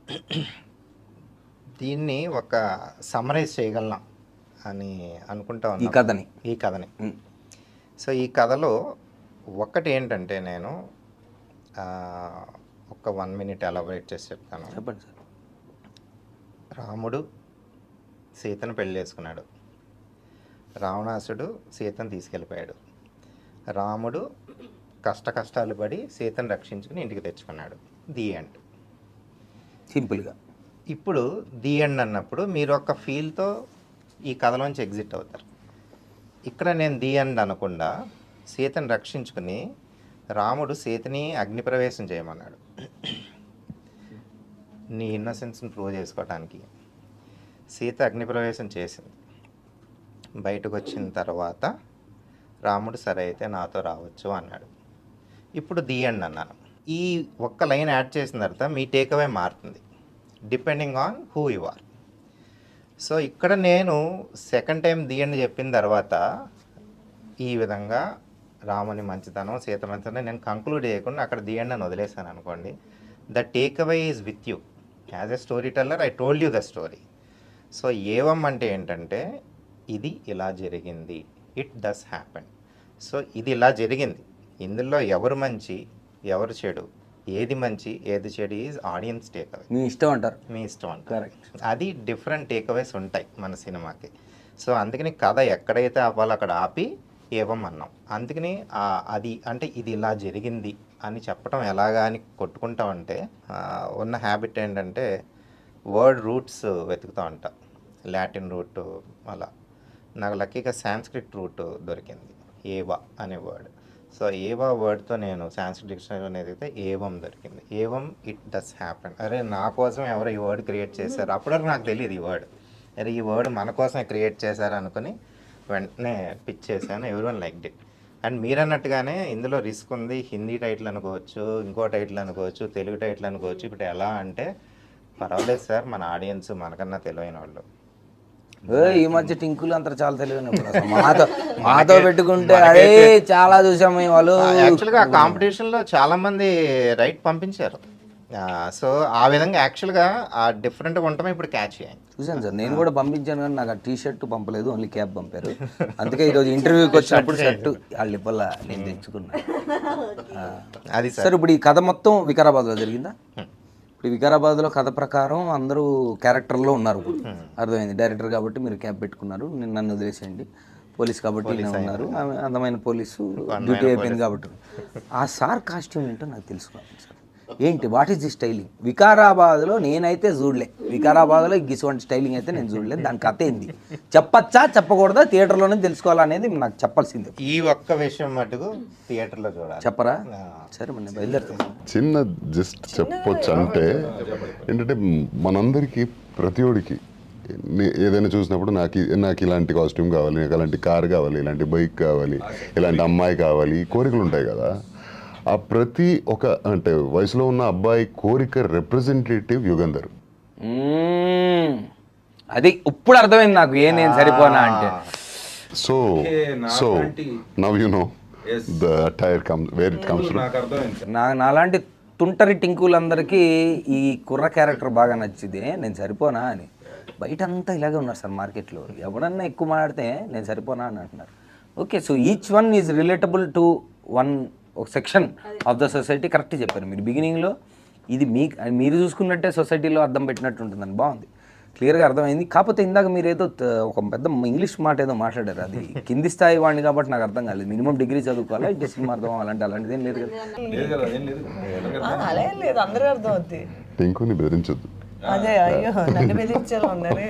దీన్ని ఒక సమరైజ్ చేయగలం అని అనుకుంటా ఈ ఉన్నాను కథని ఈ కథని Hmm. సో ఈ కథలో ఒక్కటి ఏంటంటే నేను ఆ, ఒక వన్ మినిట్ ఎలాబరేట్ చేసి చెప్తాను చెప్పండి సార్ రాముడు సీతను పెళ్లి చేసుకున్నాడు రావణాసుడు సీతను తీసుకెళ్ళిపోయాడు రాముడు కష్ట కష్టాలు పడి సీతను రక్షించుకుని ఇంటికి తెచ్చుకున్నాడు ది ఎండ్ సింపుల్గా ఇప్పుడు ది ఎండ్ అన్నప్పుడు మీరు ఒక ఫీల్తో ఈ కథలోంచి ఎగ్జిట్ అవుతారు ఇక్కడ నేను ది ఎండ్ అనకుండా సీతను రక్షించుకుని రాముడు సీతని అగ్నిప్రవేశం చేయమన్నాడు నీ ఇన్నసెన్స్ని ప్రూవ్ చేసుకోవటానికి సీత అగ్నిప్రవేశం చేసింది బయటకు వచ్చిన తర్వాత రాముడు సరే అయితే నాతో రావచ్చు అన్నాడు ఇప్పుడు ది ఎండ్ అన్నాను ఈ ఒక్క లైన్ యాడ్ చేసిన తర్వాత మీ టేక్అవే మారుతుంది depending on who you are so ఇక్కడ నేను సెకండ్ టైం ది ఎండ్ చెప్పిన తర్వాత ఈ విధంగా రాముని మంచితనం సీత మంచితనం నేను కంక్లూడ్ చేయకుండా అక్కడ ది ఎండ్ అని వదిలేసాను అనుకోండి the takeaway is with you as a storyteller I told you the story so Evam అంటే ఏంటంటే ఇది ఇలా జరిగింది ఇట్ డస్ హ్యాపెన్ సో ఇది ఇలా జరిగింది ఇందులో ఎవరు మంచి ఎవరు చెడు ఏది మంచి ఏది చెడు ఈజ్ ఆడియన్స్ టేక్ అవే మీ ఇష్టం అంటారు మీ ఇష్టం అంట కరెక్ట్ అది డిఫరెంట్ టేక్అవేస్ ఉంటాయి మన సినిమాకి సో అందుకని కథ ఎక్కడైతే ఆపాలో అక్కడ ఆపి ఏవం అన్నాం అందుకని ఆ అది అంటే ఇది ఇలా జరిగింది అని చెప్పడం ఎలాగా అని కొట్టుకుంటా ఉంటే ఆ, ఉన్న హ్యాబిట్ ఏంటంటే వర్డ్ రూట్స్ వెతుకుతూ ఉంటా లాటిన్ రూట్ అలా నాకు లక్కీగా సాంస్క్రిట్ రూట్ దొరికింది ఏవా అనే వర్డ్ సో ఏవా వర్డ్తో నేను సాంస్క్రిట్ డిక్షనరీలో ఎదిగితే ఏవం దొరికింది ఏవం ఇట్ డస్ హ్యాపెన్ అరే నా కోసం ఎవరో ఈ వర్డ్ క్రియేట్ చేశారు అప్పటివరకు నాకు తెలియదు ఈ వర్డ్ అరే ఈ వర్డ్ మన కోసమే క్రియేట్ చేశారు అనుకుని వెంటనే పిచ్ చేశాను ఎవరి వన్ లైక్ ఇట్ అండ్ మీరు అన్నట్టుగానే ఇందులో రిస్క్ ఉంది హిందీ టైటిల్ అనుకోవచ్చు ఇంకో టైటిల్ అనుకోవచ్చు తెలుగు టైటిల్ అనుకోవచ్చు ఇప్పుడు ఎలా అంటే పర్వాలేదు సార్ మన ఆడియన్స్ మనకన్నా తెలివైన వాళ్ళు ఏ, ఈ మధ్య టింకులు అంతా చాలా తెలియని మాతో మాతో పెట్టుకుంటే అదే చాలా చూసాం మేము వాళ్ళు యాక్చువల్గా ఆ కాంపిటీషన్లో చాలా మంది రైట్ పంపించారు సో ఆ విధంగా యాక్చువల్గా ఆ డిఫరెంట్గా ఉండటమే ఇప్పుడు క్యాచ్ అయ్యాయి చూసాను సార్ నేను కూడా పంపించాను కానీ నాకు ఆ టీ షర్ట్ పంపలేదు ఓన్లీ క్యాబ్ పంపారు అందుకే ఈరోజు ఇంటర్వ్యూకి వచ్చినప్పుడు షర్ట్ వాళ్ళ ఇవ్వాల నేను తెచ్చుకున్నా ఆ. అది సార్ సార్ ఇప్పుడు ఈ కథ మొత్తం వికారాబాద్లో జరిగిందా ఇప్పుడు వికారాబాద్లో కథ ప్రకారం అందరూ క్యారెక్టర్లో ఉన్నారు ఇప్పుడు అర్థమైంది డైరెక్టర్ కాబట్టి మీరు క్యాబ్ పెట్టుకున్నారు నేను నన్ను వదిలేసేయండి పోలీస్ కాబట్టి నేను ఉన్నారు ఆమె అందమైన పోలీసు డ్యూటీ అయిపోయింది కాబట్టి ఆ సార్ కాస్ట్యూమ్ ఏంటో నాకు తెలుసుకోవాలి సార్ ఏంటి వాట్ ఈస్ ది స్టైలింగ్ వికారాబాద్లో నేనైతే చూడలే వికారాబాద్లో గిసువంటి స్టైలింగ్ అయితే నేను చూడలేదు దాని కథ ఏంది చెప్పచ్చా చెప్పకూడదా థియేటర్లోనే తెలుసుకోవాలనేది నాకు చెప్పాల్సిందే ఈ ఒక్క విషయం మటుకు థియేటర్లో చూడాలి చెప్పరా సరే మరి నేను బయలుదేరుతాను చిన్న జస్ట్ చెప్పొచ్చు అంటే ఏంటంటే మనందరికీ ప్రతి ఒడికి నే- ఏదైనా చూసినప్పుడు నాకు ఇ- నాకు ఇలాంటి కాస్ట్యూమ్ కావాలి నాకు ఇలాంటి కార్ కావాలి ఇలాంటి బైక్ కావాలి ఇలాంటి అమ్మాయి కావాలి కోరికలు ఉంటాయి కదా ఆ ప్రతి ఒక అంటే వయసులో ఉన్న అబ్బాయి కోరిక రిప్రజెంటేటివ్ యుగంధర్ మ్మ్. అది ఇప్పుడు అర్థమైంది నాకు ఏ నేను సరిపోనా అంటే సో Okay, సో నాలాంటి- now you know Yes. The tier come where it comes నాకు అర్థమైంది సార్ నా నాలాంటి తుంటరి టింకులందరికీ ఈ కుర్ర క్యారెక్టర్ బాగా నచ్చింది నేను సరిపోనా అని బయట అంతా ఇలాగే ఉన్నారు సార్ మార్కెట్లో ఎవడన్నా ఎక్కువ మాట్లాడితే నేను సరిపోనా అని అంటున్నారు okay so each one is relatable to one ఒక section of the society correct చెప్పారు మీరు బిగినింగ్లో ఇది మీ మీరు చూసుకున్నట్టే సొసైటీలో అర్థం పెట్టినట్టు ఉంటుందని బాగుంది క్లియర్గా అర్థమైంది కాకపోతే ఇందాక మీరు ఏదో త- ఒక పెద్ద ఇంగ్లీష్ మాట ఏదో మాట్లాడారు అది కింది స్థాయి వాడిని కాబట్టి నాకు అర్థం కాలేదు మినిమం డిగ్రీ చదువుకోవాలా ఇటు సినిమా అర్థం అలాంటి అలాంటిది ఏం లేదు కదా లేదు కదా ఏం లేదు ఆ, అలా ఏం లేదు అందరూ అర్థం అవుద్ది ఇంకొని బెదిరించొద్దు అదే అయ్యో నన్ను బెదిరించారు ఉన్నారే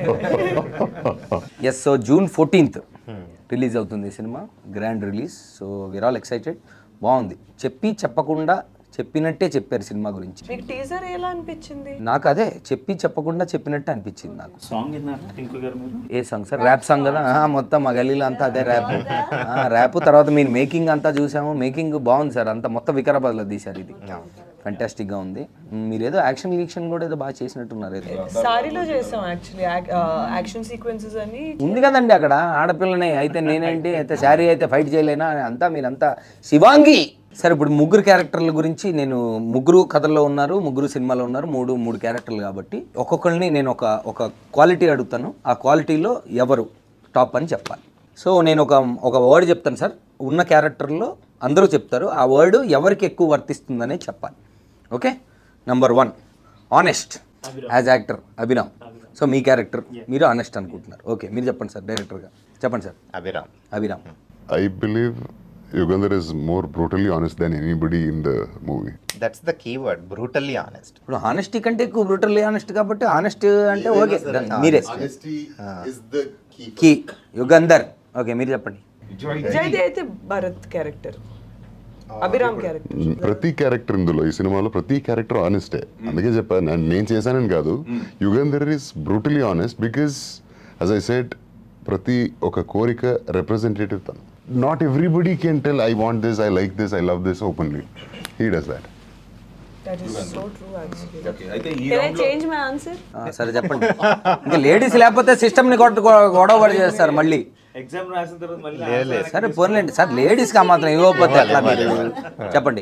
yes so June fourteenth release అవుతుంది ఈ సినిమా grand release so we're all excited బాగుంది చెప్పి చెప్పకుండా చెప్పినట్టే చెప్పారు సినిమా గురించి మీకు టీజర్ ఎలా అనిపించింది నాకు అదే చెప్పి చెప్పకుండా చెప్పినట్టే అనిపించింది నాకు సాంగ్ విన్నారా టింకు గారు మీరు ఏ సాంగ్ సార్ ర్యాప్ సాంగ్ కదా ఆ, మొత్తం మా గల్లీలో అంతా అదే ర్యాప్ ర్యాప్ తర్వాత మీరు మేకింగ్ అంతా చూసాము మేకింగ్ బాగుంది సార్ అంతా మొత్తం వికారాబాద్లో తీశారు ఇది ఫంటాస్టిక్గా ఉంది మీరు ఏదో యాక్షన్ గీక్షన్ కూడా ఏదో బాగా చేసినట్టున్నారు ఏదో సారీలో చేసాం యాక్చువల్లీ యాక్షన్ సీక్వెన్సెస్ అని ఉంది కదండి అక్కడ ఆడపిల్లనే అయితే నేనేంటి అయితే శారీ అయితే ఫైట్ చేయలేనా అని అంతా మీరంతా శివాంగి సరే ఇప్పుడు ముగ్గురు క్యారెక్టర్ల గురించి నేను ముగ్గురు కథల్లో ఉన్నారు ముగ్గురు సినిమాలో ఉన్నారు మూడు మూడు క్యారెక్టర్లు కాబట్టి ఒక్కొక్కరిని నేను ఒక ఒక క్వాలిటీ అడుగుతాను ఆ క్వాలిటీలో ఎవరు టాప్ అని చెప్పాలి సో నేను ఒక ఒక వర్డ్ చెప్తాను సార్ ఉన్న క్యారెక్టర్లో అందరూ చెప్తారు ఆ వర్డ్ ఎవరికి ఎక్కువ వర్తిస్తుందనే చెప్పాలి okay number one honest as actor Abhinav so మీ క్యారెక్టర్ మీరు ఆనెస్ట్ అనుకుంటున్నారు ఓకే మీరు చెప్పండి సార్ డైరెక్టర్గా చెప్పండి sir Abhiram Abhiram I believe Yugandhar is more brutally honest than anybody in the movie. That's the keyword brutally honest ఇప్పుడు ఆనెస్టీ కంటే ఎక్కువ బ్రూటల్లీ ఆనెస్ట్ కాబట్టి ఆనెస్ట్ అంటే ఓకే done. మీరే Honesty is the key. Key Yugandhar okay మీరు చెప్పండి జైది అయితే భరత్ క్యారెక్టర్ అభిరామ్ క్యారెక్టర్ ప్రతి క్యారెక్టర్ ఇందులో ఈ సినిమాలో ప్రతి క్యారెక్టర్ ఆనెస్టే అందుకే చెప్పాను నేను- నేను చేశానని కాదు Yugandhar is brutally honest because as I said ప్రతి ఒక కోరిక రిప్రజెంటేటివ్ తను not everybody can tell I want this I like this I love this openly he does that that is so true actually okay అయితే ఈ కెన్ ఐ round లో చేంజ్ మై ఆన్సర్ ఆ, సరే చెప్పండి ఇంకా లేడీస్ లేకపోతే సిస్టమ్ని కొట్టు గొడవ పడి చేస్తారు మళ్ళీ ఎగ్జామ్ రాసిన తర్వాత మళ్ళీ సరే పోన్లేండి సార్ లేడీస్కి ఆ మాత్రం ఇవ్వకపోతే ఎట్లా మీరు చెప్పండి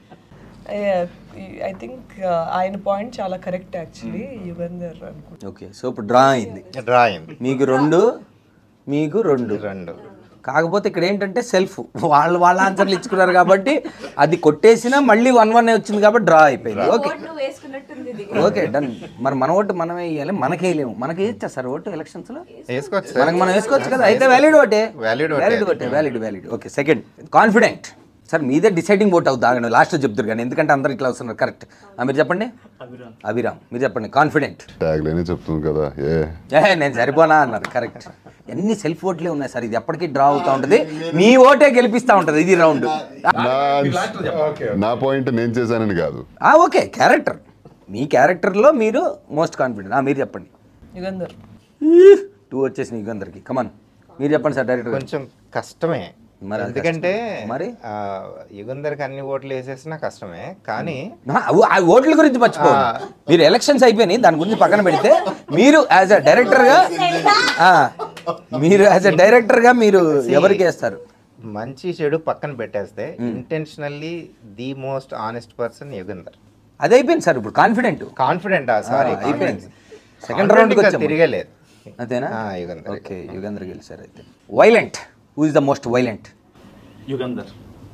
ఐ థింక్ ఆయన పాయింట్ చాలా కరెక్ట్ యాక్చువల్లీ యుగంధర్ అనుకుంటా ఓకే సో ఇప్పుడు డ్రా అయింది డ్రా అయింది మీకు రెండు మీకు రెండు రెండు కాకపోతే ఇక్కడ ఏంటంటే సెల్ఫ్ వాళ్ళు వాళ్ళ ఆన్సర్లు ఇచ్చుకున్నారు కాబట్టి అది కొట్టేసినా మళ్ళీ వన్ వన్ వచ్చింది కాబట్టి డ్రా అయిపోయింది ఓకే ఓకే డన్ మరి మన ఓటు మనమే వేయాలి మనకే వేయలేము మనకి వేయచ్చా సార్ ఓటు ఎలక్షన్స్ లో వేసుకోవచ్చు సార్ మనకి మనం వేసుకోవచ్చు కదా అయితే వ్యాలిడ్ ఓటే Valid ఓటే. వ్యాలిడ్ ఓటే valid valid okay second confident sir మీదే డిసైడింగ్ ఓట్ అవుతుంది ఆగండి లాస్ట్ చెప్తారు కానీ ఎందుకంటే అందరు ఇట్లా వస్తున్నారు కరెక్ట్ మీరు చెప్పండి అభిరామ్ మీరు చెప్పండి కాన్ఫిడెంట్ ట్యాగ్ లేనే చెప్తుంది కదా ఏ ఏ నేను సరిపోనా అన్నారు కరెక్ట్ అన్ని సెల్ఫ్ ఓట్లే ఉన్నాయి సార్ ఇది ఎప్పటికీ డ్రా అవుతా ఉంటుంది మీ ఓటే గెలిపిస్తా ఉంటుంది ఇది రౌండ్ నా- నా పాయింట్ నేను చేశానని కాదు ఓకే క్యారెక్టర్ మీ క్యారెక్టర్లో మీరు మోస్ట్ కాన్ఫిడెంట్ మీరు చెప్పండి యుగంధర్ టూ వచ్చేసి నీకు అందరికి కమాన్ మీరు చెప్పండి సార్ డైరెక్టర్ కొంచెం కష్టమే మరి అది ఎందుకంటే కష్టం. మరి ఆ, యుగంధర్కి అన్ని ఓట్లు వేసేసినా కష్టమే కానీ ఆ, ఆ ఓట్ల గురించి మర్చిపోండి మీరు ఎలక్షన్స్ అయిపోయినాయి దాని గురించి పక్కన పెడితే మీరు యాజ్ అ డైరెక్టర్గా మీరు యాజ్ అ డైరెక్టర్గా మీరు ఎవరికి వేస్తారు మంచి చెడు పక్కన పెట్టేస్తే intentionally the most honest person Yugandhar అది అయిపోయింది సార్ ఇప్పుడు కాన్ఫిడెంట్ కాన్ఫిడెంట్ సారీ అయిపోయింది సెకండ్ రౌండ్కి వచ్చాము తిరగలేదు అంతేనా ఆ, యుగంధర్. ఓకే యుగంధర్ గెలిచారు అయితే violent who is the most violent Yugandhar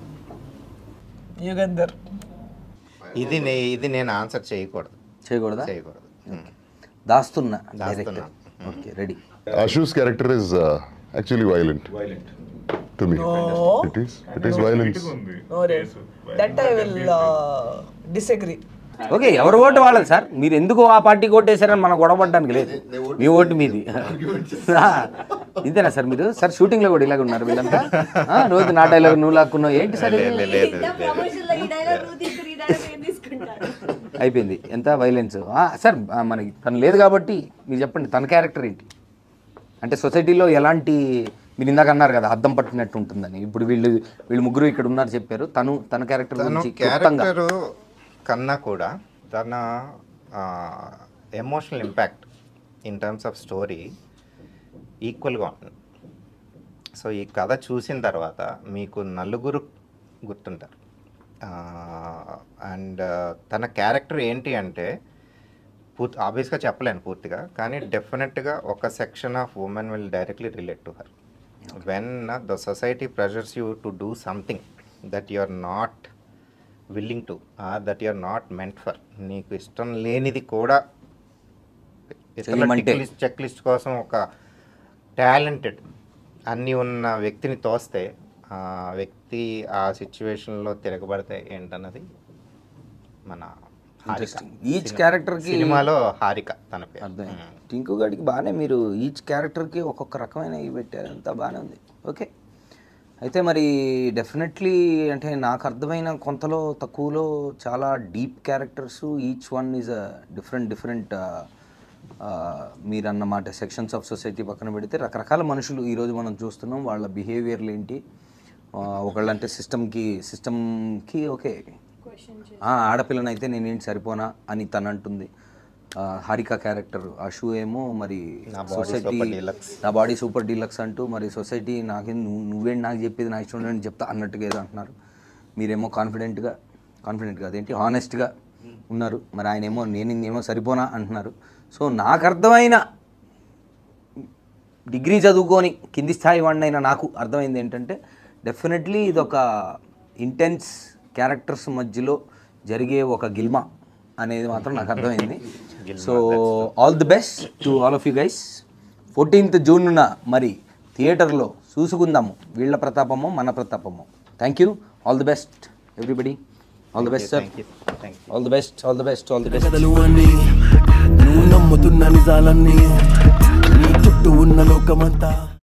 Yugandhar ఇది నే ఇది నేను ఆన్సర్ చేయకూడదు చేయకూడదా చేయకూడదు దాస్తున్నా దాస్తున్నా. Director okay ready Ashu's character is uh, actually violent violent to me. It is. It is violence. ఉంది that I will disagree okay ఎవరు ఓటు వాళ్ళది సార్ మీరు ఎందుకు ఆ పార్టీకి ఓటు వేసారని మనం గొడవపడడానికి లేదు మీ ఓటు మీది ఆ, ఇంతేనా సార్ మీరు సార్ షూటింగ్ లో కూడా ఇలాగ ఉన్నారు వీళ్ళంతా ఆ, రోజు నా డైలాగ్ నువ్వు లాక్కున్నావు ఏంటి సార్ ఇది? లేదు, లేదు, లేదు. ప్రమోషన్లో ఈ డైలాగ్ నువ్వు తీసుకుని ఈ డైలాగ్ నేను తీసుకుంటాను అయిపోయింది ఎంత వైలెన్స్ సార్ ఆ, మనకి తను లేదు కాబట్టి మీరు చెప్పండి తన క్యారెక్టర్ ఏంటి అంటే సొసైటీలో ఎలాంటి మీరు ఇందాక అన్నారు కదా అద్దం పట్టినట్టు ఉంటుందని ఇప్పుడు వీళ్ళు వీళ్ళు ముగ్గురు ఇక్కడ ఉన్నారు చెప్పారు తను తన క్యారెక్టర్ తను గురించి క్లుప్తంగా. క్యారెక్టర్ కన్నా కూడా తన emotional impact in terms of story ఈక్వల్గా ఉంటుంది సో ఈ కథ చూసిన తర్వాత మీకు నలుగురు గుర్తుంటారు అండ్ తన క్యారెక్టర్ ఏంటి అంటే పూర్తి ఆబ్వియస్గా చెప్పలేను పూర్తిగా కానీ డెఫినెట్గా ఒక section of women will directly relate to her when the society pressures you to do something that you are not willing to or that you are not meant for నీకు ఇష్టం లేనిది కూడా చేయమంటే. చెక్ లిస్ట్ కోసం ఒక టాలెంటెడ్ అన్నీ ఉన్న వ్యక్తిని తోస్తే ఆ వ్యక్తి ఆ సిచ్యువేషన్లో తిరగబడితే ఏంటన్నది మన Interesting. Each character కి- సినిమాలో హారిక తన పేరు అర్థం టింకు గడికి బాగానే మీరు ఈచ్ క్యారెక్టర్కి ఒక్కొక్క రకమైన ఇవి పెట్టారు అంతా బాగానే ఉంది ఓకే అయితే మరి డెఫినెట్లీ అంటే నాకు అర్థమైన కొంతలో తక్కువలో చాలా deep characters each one is a different different మీరు అన్నమాట సెక్షన్స్ ఆఫ్ సొసైటీ పక్కన పెడితే రకరకాల మనుషులు ఈరోజు మనం చూస్తున్నాం వాళ్ళ బిహేవియర్లు ఏంటి ఆ, ఒకళ్ళంటే సిస్టమ్కి సిస్టమ్కి ఓకే ఆ, ఆడపిల్లనైతే నేనేంటి సరిపోనా అని తను అంటుంది ఆ, హారిక క్యారెక్టర్ అషు ఏమో మరి నా body సొసైటీ super deluxe. నా బాడీ సూపర్ డీలక్స్ అంటూ మరి సొసైటీ నాకేం నువ్వు నువ్వేంటి నాకు చెప్పేది నా ఇష్టం ఉండని చెప్తా అన్నట్టుగా ఏదో అంటున్నారు మీరేమో కాన్ఫిడెంట్గా కాన్ఫిడెంట్గా అదేంటి హానెస్ట్గా ఉన్నారు మరి ఆయన ఏమో నేను ఏమో సరిపోనా అంటున్నారు సో నాకు అర్థమైన డిగ్రీ చదువుకొని కింది స్థాయి వాడినైనా నాకు అర్థమైంది ఏంటంటే డెఫినెట్లీ ఇది ఒక ఇంటెన్స్ క్యారెక్టర్స్ మధ్యలో జరిగే ఒక గిల్మా అనేది మాత్రం నాకు అర్థమైంది so all the best to all of you guys fourteenth జూన్న మరి థియేటర్లో చూసుకుందాము వీళ్ళ ప్రతాపము మన ప్రతాపము thank you all the best everybody all the best sir thank you thank you all the best all the best all the best కథలు అన్నీ నువ్వు నమ్ముతున్న నిజాలన్నీ నీ చుట్టూ ఉన్న లోకమంతా